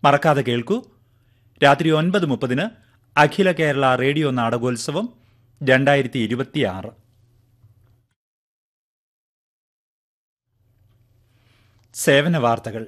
മറക്കാതെ കേൾക്കൂ രാത്രി ഒൻപത് മുപ്പതിന് അഖില കേരള റേഡിയോ നാടകോത്സവം രണ്ടായിരത്തി ഇരുപത്തിയാറ് സേവന വാർത്തകൾ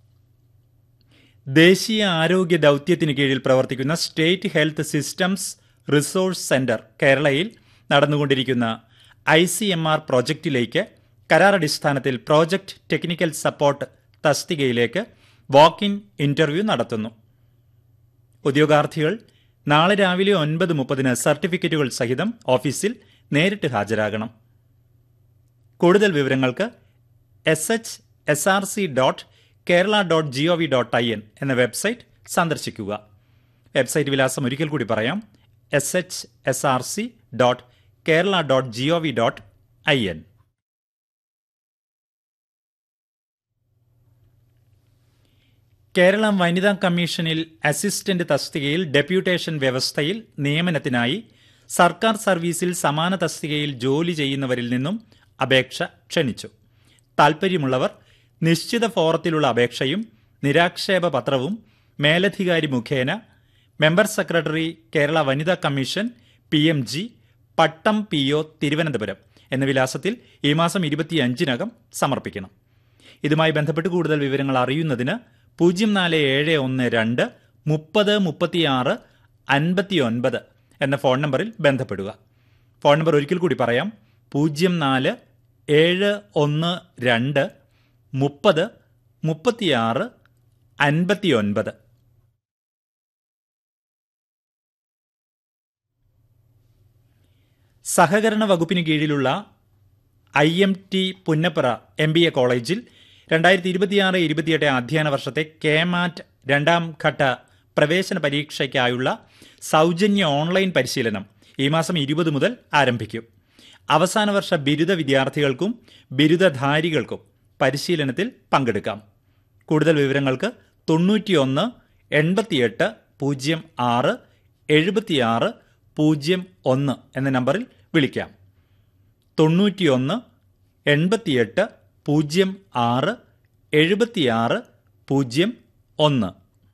ദേശീയ ആരോഗ്യ ദൗത്യത്തിന് കീഴിൽ പ്രവർത്തിക്കുന്ന state health systems resource centre കേരളയിൽ നടന്നുകൊണ്ടിരിക്കുന്ന ഐ സി എം ആർ പ്രോജക്റ്റിലേക്ക് കരാറടിസ്ഥാനത്തിൽ പ്രോജക്റ്റ് ടെക്നിക്കൽ സപ്പോർട്ട് തസ്തികയിലേക്ക് വാക്ക് ഇൻ ഇന്റർവ്യൂ നടത്തുന്നു ഉദ്യോഗാർത്ഥികൾ നാളെ രാവിലെ ഒൻപത് മുപ്പതിന് സർട്ടിഫിക്കറ്റുകൾ സഹിതം ഓഫീസിൽ നേരിട്ട് ഹാജരാകണം കൂടുതൽ വിവരങ്ങൾക്ക് S H S R C dot Kerala dot G O V dot I N എന്ന വെബ്സൈറ്റ് സന്ദർശിക്കുക വെബ്സൈറ്റ് വിലാസം ഒരിക്കൽ കൂടി പറയാം S H S R C dot Kerala dot G O V dot I N Kerala വനിതാ കമ്മീഷനിൽ അസിസ്റ്റന്റ് തസ്തികയിൽ ഡെപ്യൂട്ടേഷൻ വ്യവസ്ഥയിൽ നിയമനത്തിനായി സർക്കാർ സർവീസിൽ സമാന തസ്തികയിൽ ജോലി ചെയ്യുന്നവരിൽ നിന്നും അപേക്ഷ ക്ഷണിച്ചു താൽപ്പര്യമുള്ളവർ നിശ്ചിത ഫോറത്തിലുള്ള അപേക്ഷയും നിരാക്ഷേപ പത്രവും മേലധികാരി മുഖേന മെമ്പർ സെക്രട്ടറി കേരള വനിതാ commission P M G Pattom P O Thiruvananthapuram എന്ന വിലാസത്തിൽ ഈ മാസം ഇരുപത്തിയഞ്ചിനകം സമർപ്പിക്കണം ഇതുമായി ബന്ധപ്പെട്ട് കൂടുതൽ വിവരങ്ങൾ അറിയുന്നതിന് പൂജ്യം നാല് ഏഴ് ഒന്ന് രണ്ട് മുപ്പത് മുപ്പത്തിയാറ് അൻപത്തി ഒൻപത് എന്ന ഫോൺ നമ്പറിൽ ബന്ധപ്പെടുക ഫോൺ നമ്പർ ഒരിക്കൽ കൂടി പറയാം പൂജ്യം നാല് ഏഴ് ഒന്ന് രണ്ട് മുപ്പത് മുപ്പത്തിയാറ് അൻപത്തി ഒൻപത് സഹകരണ വകുപ്പിന് കീഴിലുള്ള I M T Punnapra M B A college രണ്ടായിരത്തി ഇരുപത്തിയാറ് ഇരുപത്തിയെട്ട് അധ്യയന വർഷത്തെ കെമാറ്റ് രണ്ടാം ഘട്ട പ്രവേശന പരീക്ഷയ്ക്കായുള്ള സൗജന്യ ഓൺലൈൻ പരിശീലനം ഈ മാസം ഇരുപത് മുതൽ ആരംഭിക്കും അവസാന വർഷ ബിരുദ വിദ്യാർത്ഥികൾക്കും ബിരുദധാരികൾക്കും പരിശീലനത്തിൽ പങ്കെടുക്കാം കൂടുതൽ വിവരങ്ങൾക്ക് തൊണ്ണൂറ്റിയൊന്ന് എൺപത്തിയെട്ട് പൂജ്യം ആറ് എഴുപത്തിയാറ് പൂജ്യം ഒന്ന് എന്ന നമ്പറിൽ വിളിക്കാം തൊണ്ണൂറ്റിയൊന്ന് എൺപത്തിയെട്ട് പൂജ്യം ആറ് എഴുപത്തിയാറ് പൂജ്യം ഒന്ന്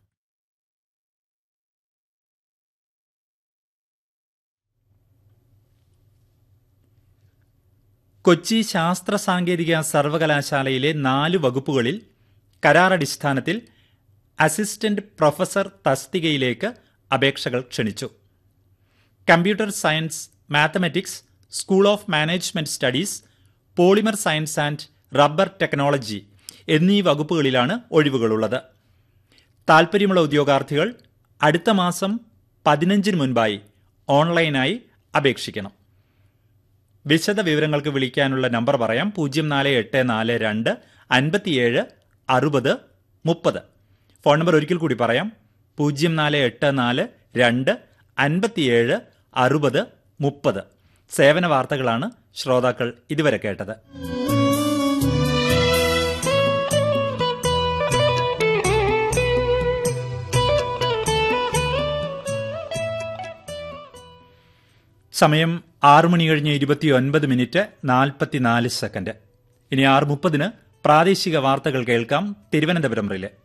കൊച്ചി ശാസ്ത്ര സാങ്കേതിക സർവകലാശാലയിലെ നാല് വകുപ്പുകളിൽ കരാറടിസ്ഥാനത്തിൽ അസിസ്റ്റന്റ് പ്രൊഫസർ തസ്തികയിലേക്ക് അപേക്ഷകൾ ക്ഷണിച്ചു computer science mathematics school of management studies polymer science and rubber technology എന്നീ വകുപ്പുകളിലാണ് ഒഴിവുകളുള്ളത് താൽപ്പര്യമുള്ള ഉദ്യോഗാർത്ഥികൾ അടുത്ത മാസം പതിനഞ്ചിന് മുൻപായി ഓൺലൈനായി അപേക്ഷിക്കണം വിശദ വിവരങ്ങൾക്ക് വിളിക്കാനുള്ള നമ്പർ പറയാം പൂജ്യം നാല് എട്ട് നാല് രണ്ട് അൻപത്തിയേഴ് അറുപത് മുപ്പത് ഫോൺ നമ്പർ ഒരിക്കൽ കൂടി പറയാം പൂജ്യം നാല് എട്ട് നാല് രണ്ട് അൻപത്തിയേഴ് അറുപത് മുപ്പത് സേവന വാർത്തകളാണ് ശ്രോതാക്കൾ ഇതുവരെ കേട്ടത് സമയം ആറു മണി കഴിഞ്ഞ് ഇരുപത്തിയൊൻപത് മിനിറ്റ് നാൽപ്പത്തിനാല് സെക്കൻഡ് ഇനി ആറ് മുപ്പതിന് പ്രാദേശിക വാർത്തകൾ കേൾക്കാം തിരുവനന്തപുരം റിലെ